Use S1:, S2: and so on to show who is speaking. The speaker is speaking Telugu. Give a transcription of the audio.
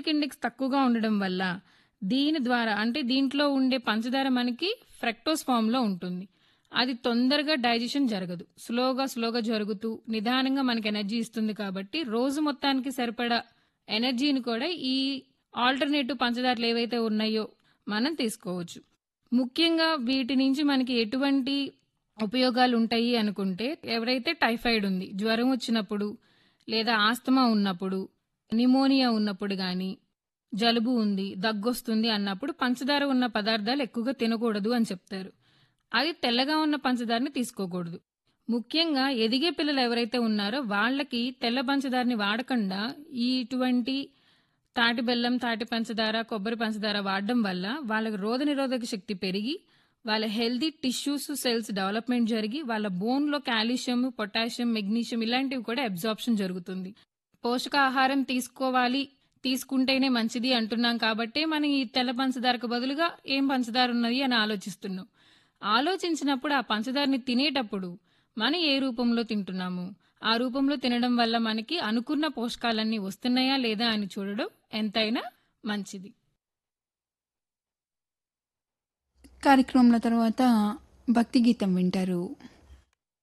S1: గ్లైసెమిక్ ఇండెక్స్ తక్కువగా ఉండడం వల్ల దీని ద్వారా అంటే దీంట్లో ఉండే పంచదార మనకి ఫ్రక్టోస్ ఫామ్లో ఉంటుంది అది తొందరగా డైజెషన్ జరగదు స్లోగా స్లోగా జరుగుతూ నిదానంగా మనకి ఎనర్జీ ఇస్తుంది కాబట్టి రోజు మొత్తానికి సరిపడా ఎనర్జీని కూడా ఈ ఆల్టర్నేటివ్ పంచదారలు ఏవైతే ఉన్నాయో మనం తీసుకోవచ్చు ముఖ్యంగా వీటి నుంచి మనకి ఎటువంటి ఉపయోగాలు ఉంటాయి అనుకుంటే ఎవరైతే టైఫాయిడ్ ఉంది జ్వరం వచ్చినప్పుడు లేదా ఆస్తమా ఉన్నప్పుడు నిమోనియా ఉన్నప్పుడు కానీ జలుబు ఉంది దగ్గొస్తుంది అన్నప్పుడు పంచదార ఉన్న పదార్థాలు ఎక్కువగా తినకూడదు అని చెప్తారు అది తెల్లగా ఉన్న పంచదారని తీసుకోకూడదు ముఖ్యంగా ఎదిగే పిల్లలు ఎవరైతే ఉన్నారో వాళ్ళకి తెల్ల పంచదారని వాడకుండా ఈ ఇటువంటి తాటి బెల్లం తాటి పంచదార కొబ్బరి పంచదార వాడడం వల్ల వాళ్ళకి రోగ నిరోధక శక్తి పెరిగి వాళ్ళ హెల్దీ టిష్యూస్ సెల్స్ డెవలప్మెంట్ జరిగి వాళ్ళ బోన్లో కాల్షియం పొటాషియం మెగ్నీషియం ఇలాంటివి కూడా అబ్జార్ప్షన్ జరుగుతుంది పోషకాహారం తీసుకోవాలి తీసుకుంటేనే మంచిది అంటున్నాం కాబట్టి మనం ఈ తెల్ల పంచదారకు బదులుగా ఏం పంచదార ఉన్నది అని ఆలోచిస్తున్నాం ఆలోచించినప్పుడు ఆ పంచదారని తినేటప్పుడు మనం ఏ రూపంలో తింటున్నాము ఆ రూపంలో తినడం వల్ల మనకి అనుకున్న పోషకాలన్నీ వస్తున్నాయా లేదా అని చూడడం ఎంతైనా మంచిది
S2: కార్యక్రమంలో తర్వాత భక్తి గీతం వింటారు